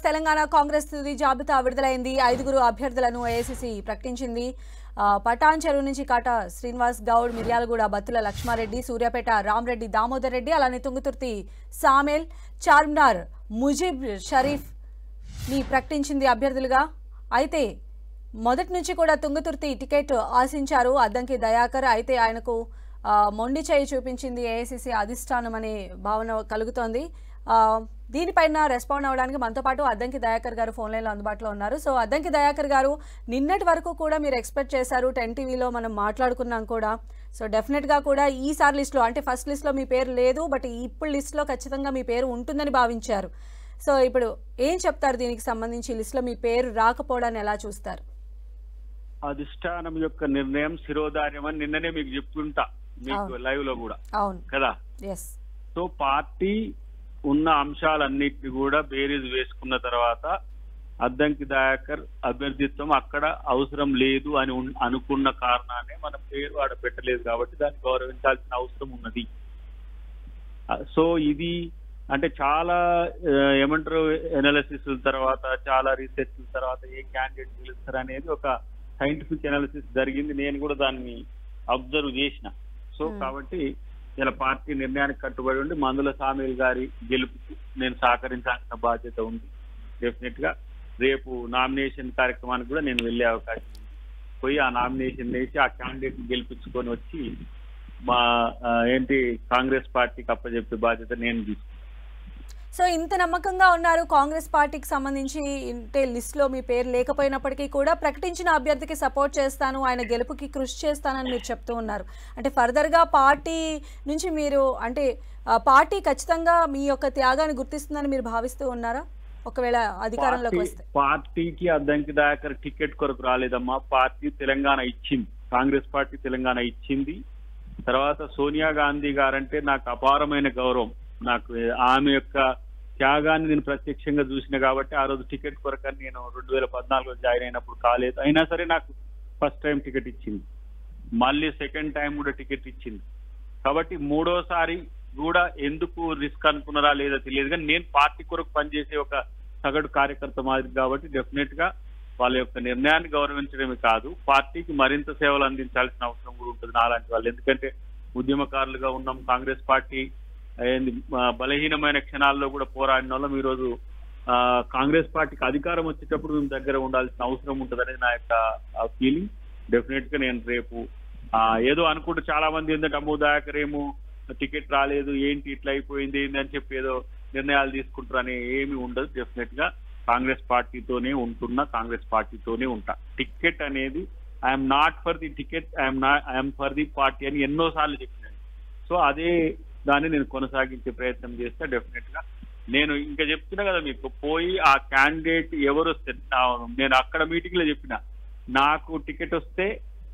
తెలంగాణ కాంగ్రెస్ తుది జాబితా విడుదలైంది ఐదుగురు అభ్యర్థులను ఏఐసిసి ప్రకటించింది ఆ, పటాన్ చెరువు నుంచి కాటా శ్రీనివాస్ గౌడ్ మిర్యాలగూడ బత్తుల లక్ష్మారెడ్డి సూర్యాపేట రామరెడ్డి దామోదర్ రెడ్డి అలానే తుంగతుర్తి సామేల్ చార్మినార్ ముజీబ్ షరీఫ్ ని ప్రకటించింది అభ్యర్థులుగా అయితే మొదటి నుంచి కూడా తుంగతుర్తి టికెట్ ఆశించారు అద్దంకి దయాకర్ అయితే ఆయనకు ఆ, మొండి చేయి చూపించింది ఏఐసిసి అధిష్టానం అనే భావన కలుగుతోంది ఆ, దీనిపైన రెస్పాండ్ అవ్వడానికి మనతో పాటు అద్దంకి దయాకర్ గారు ఫోన్ లైన్లో అందుబాటులో ఉన్నారు సో అద్దంకి దయాకర్ గారు నిన్నటి వరకు కూడా మీరు ఎక్స్పెక్ట్ చేశారు టెన్ టీవీలో మనం మాట్లాడుకున్నాం కూడా సో డెఫినెట్గా కూడా ఈసారి లిస్ట్లో అంటే ఫస్ట్ లిస్ట్లో మీ పేరు లేదు బట్ ఇప్పుడు లిస్ట్లో ఖచ్చితంగా మీ పేరు ఉంటుందని భావించారు సో ఇప్పుడు ఏం చెప్తారు దీనికి సంబంధించి లిస్ట్లో మీ పేరు రాకపోవడాన్ని ఎలా చూస్తారు అధిష్టానం యొక్క నిర్ణయం శిరోధార్యం అని నిన్ననే మీకు చెప్తుంటా మీకు అవును. లైవ్ లో కూడా అవును కదా ఎస్ సో పార్టీ ఉన్న అంశాలన్నిటిని కూడా బేరీజ్ వేసుకున్న తర్వాత అద్దంకి దయాకర్ అభ్యర్థిత్వం అక్కడ అవసరం లేదు అని ఉన్- అనుకున్న కారణాన్ని మన పేరు ఆడ పెట్టలేదు కాబట్టి దాన్ని గౌరవించాల్సిన అవసరం ఉన్నది ఆ, సో ఇది అంటే చాలా ఆ, ఏమంటారు ఎనాలిసిస్ తర్వాత చాలా రీసెర్చ్ తర్వాత ఏ క్యాండిడేట్ గెలుస్తారు అనేది ఒక సైంటిఫిక్ ఎనాలిసిస్ జరిగింది నేను కూడా దాన్ని అబ్జర్వ్ చేసిన సో Hmm. కాబట్టి ఇలా పార్టీ నిర్ణయానికి కట్టుబడి ఉండి మందుల సామీల్ గారి గెలుపుకు నేను సహకరించాల్సిన బాధ్యత ఉంది డెఫినెట్ గా రేపు నామినేషన్ కార్యక్రమానికి కూడా నేను వెళ్ళే అవకాశం ఉంది పోయి ఆ నామినేషన్ వేసి ఆ క్యాండిడేట్ గెలిపించుకొని వచ్చి మా ఆ, ఏంటి కాంగ్రెస్ పార్టీకి అప్పచెప్పే బాధ్యత నేను తీసుకుంటాను సో ఇంత నమ్మకంగా ఉన్నారు కాంగ్రెస్ పార్టీకి సంబంధించి ఇంటే లిస్ట్లో మీ పేరు లేకపోయినప్పటికీ కూడా ప్రకటించిన అభ్యర్థికి సపోర్ట్ చేస్తాను ఆయన గెలుపుకి కృషి చేస్తానని మీరు చెప్తూ ఉన్నారు అంటే ఫర్దర్గా పార్టీ నుంచి మీరు అంటే ఆ, పార్టీ ఖచ్చితంగా మీ యొక్క త్యాగాన్ని గుర్తిస్తుందని మీరు భావిస్తూ ఉన్నారా ఒకవేళ అధికారంలోకి పార్టీ- వస్తే పార్టీకి అద్దంకి దాకర్ టికెట్ కొరకు రాలేదమ్మా పార్టీ తెలంగాణ ఇచ్చింది కాంగ్రెస్ పార్టీ తెలంగాణ ఇచ్చింది తర్వాత సోనియా గాంధీ గారంటే నాకు అపారమైన గౌరవం నాకు ఆమె యొక్క త్యాగాన్ని నేను ప్రత్యక్షంగా చూసిన కాబట్టి ఆ రోజు టికెట్ కొరకని నేను రెండు వేల పద్నాలుగులో జాయిన్ అయినప్పుడు కాలేదు అయినా సరే నాకు ఫస్ట్ టైం టికెట్ ఇచ్చింది మళ్ళీ సెకండ్ టైం కూడా టికెట్ ఇచ్చింది కాబట్టి మూడోసారి కూడా ఎందుకు రిస్క్ అనుకున్నారా లేదా తెలియదు కానీ నేను పార్టీ కొరకు పనిచేసే ఒక సగటు కార్యకర్త మాదిరి కాబట్టి డెఫినెట్ గా వాళ్ళ యొక్క నిర్ణయాన్ని గౌరవించడమే కాదు పార్టీకి మరింత సేవలు అందించాల్సిన అవసరం కూడా ఉంటుంది నాలాంటి వాళ్ళు ఎందుకంటే ఉద్యమకారులుగా ఉన్నాం కాంగ్రెస్ పార్టీ ఏంది, ఆ, బలహీనమైన క్షణాల్లో కూడా పోరాడిన వాళ్ళం ఈరోజు ఆ, కాంగ్రెస్ పార్టీకి అధికారం వచ్చేటప్పుడు మేము దగ్గర ఉండాల్సిన అవసరం ఉంటుంది అనేది నా యొక్క ఫీలింగ్ డెఫినెట్ గా నేను రేపు ఆ, ఏదో అనుకుంటూ చాలా మంది ఏంటంటే అమ్మో దయాకర్ ఏమో టికెట్ రాలేదు ఏంటి ఇట్లా అయిపోయింది ఏంటి అని చెప్పి ఏదో నిర్ణయాలు తీసుకుంటారు అని ఏమి ఉండదు డెఫినెట్ గా కాంగ్రెస్ పార్టీతోనే ఉంటున్నా కాంగ్రెస్ పార్టీతోనే ఉంటా టికెట్ అనేది I'm not for the ticket I'm not I'm for the party అని ఎన్నో సార్లు చెప్పినాను సో అదే దాన్ని నేను కొనసాగించే ప్రయత్నం చేస్తే డెఫినెట్ గా నేను ఇంకా చెప్తున్నా కదా మీకు పోయి ఆ క్యాండిడేట్ ఎవరు వస్తే నా- నేను అక్కడ మీటింగ్ లో చెప్పిన నాకు టికెట్ వస్తే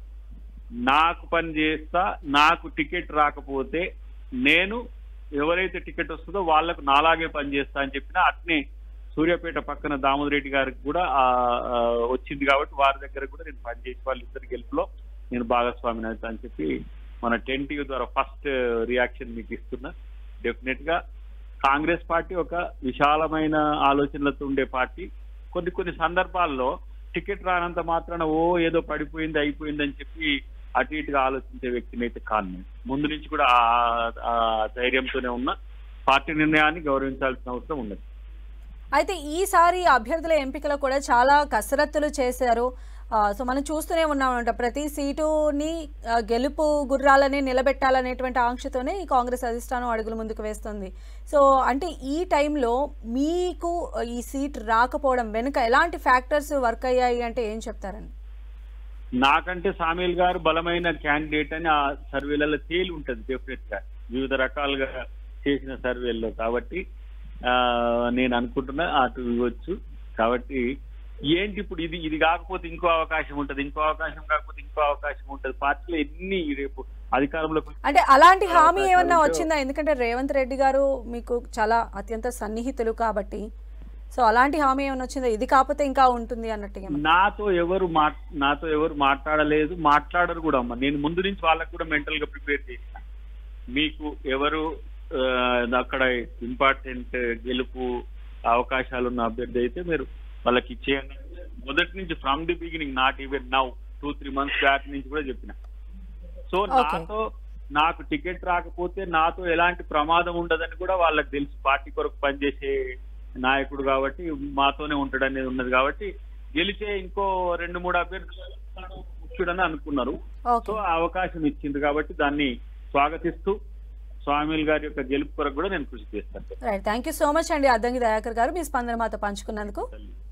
నాకు పని చేస్తా నాకు టికెట్ రాకపోతే నేను ఎవరైతే టికెట్ వస్తుందో వాళ్ళకు నాలాగే పని చేస్తా అని చెప్పినా అట్నే సూర్యాపేట పక్కన దామోదర్ రెడ్డి గారికి కూడా ఆ, ఆ, వచ్చింది కాబట్టి వారి దగ్గర కూడా నేను పనిచేసి వాళ్ళిద్దరి గెలుపులో నేను భాగస్వామిని అవుతా అని చెప్పి మన టెన్ టీవీ ద్వారా ఫస్ట్ రియాక్షన్ మీకు ఇస్తున్నా డెఫినెట్ గా కాంగ్రెస్ పార్టీ ఒక విశాలమైన ఆలోచనలతో ఉండే పార్టీ కొన్ని కొన్ని సందర్భాల్లో టికెట్ రానంత మాత్రాన ఓ ఏదో పడిపోయింది అయిపోయింది అని చెప్పి అటు ఇటుగా ఆలోచించే వ్యక్తిని అయితే కాను నేను. ముందు నుంచి కూడా ఆ- ఆ ధైర్యంతోనే ఉన్న పార్టీ నిర్ణయాన్ని గౌరవించాల్సిన అవసరం ఉన్నది అయితే ఈసారి అభ్యర్థుల ఎంపికలో కూడా చాలా కసరత్తులు చేశారు ఆ, సో మనం చూస్తూనే ఉన్నామంట ప్రతి సీటుని ఆ, గెలుపు గుర్రాలని నిలబెట్టాలనేటువంటి ఆంక్షతోనే ఈ కాంగ్రెస్ అధిష్టానం అడుగులు ముందుకు వేస్తుంది సో అంటే ఈ టైంలో మీకు ఈ సీట్ రాకపోవడం వెనుక ఎలాంటి ఫ్యాక్టర్స్ వర్క్ అయ్యాయి అంటే ఏం చెప్తారని నాకంటే సామీల్ గారు బలమైన క్యాండిడేట్ అని ఆ సర్వేలలో తేలి ఉంటది డెఫినెట్ గా వివిధ రకాలుగా చేసిన సర్వేల్లో కాబట్టి ఆ, నేను అనుకుంటున్నా అటు ఇవ్వచ్చు కాబట్టి ఏంటి ఇప్పుడు ఇది ఇది కాకపోతే ఇంకో అవకాశం ఉంటది ఇంకో అవకాశం కాకపోతే ఇంకో అవకాశం ఉంటది పార్టీలో ఎన్ని రేపు అధికారంలోకి అంటే అలాంటి హామీ అవకాశాలు ఏమన్నా ఉంటే- వచ్చిందా ఎందుకంటే రేవంత్ రెడ్డి గారు మీకు చాలా అత్యంత సన్నిహితులు కాబట్టి సో అలాంటి హామీ ఏమైనా వచ్చిందా ఇది కాకపోతే ఇంకా ఉంటుంది అన్నట్టుగా ఏమన్నా? నాతో ఎవరు మా నాతో ఎవరు మాట్లాడలేదు మాట్లాడరు కూడా అమ్మ నేను ముందు నుంచి వాళ్ళకు కూడా మెంటల్ గా ప్రిపేర్ చేసిన మీకు ఎవరు ఆ, అక్కడ ఇంపార్టెంట్ గెలుపు అవకాశాలు ఉన్న అభ్యర్థి అయితే మీరు వాళ్ళకి ఇచ్చేయండి మొదటి నుంచి from the beginning not even now two three months back నుంచి కూడా చెప్పిన సో Okay. నాతో నాకు టికెట్ రాకపోతే నాతో ఎలాంటి ప్రమాదం ఉండదని కూడా వాళ్ళకి తెలుసు పార్టీ కొరకు పనిచేసే నాయకుడు కాబట్టి మాతోనే ఉంటాడనేది ఉన్నది కాబట్టి గెలిచే ఇంకో రెండు మూడు అభ్యర్థులు ముఖ్యుడని అనుకున్నారు సో ఓకే ఆ అవకాశం ఇచ్చింది కాబట్టి దాన్ని స్వాగతిస్తూ స్వామిల్ గారి యొక్క గెలుపు కొరకు కూడా నేను కృషి చేస్తాను right thank you so much అండి అద్దంకి దయాకర్ గారు మీ స్పందన మాతో పంచుకున్నందుకు తల్లి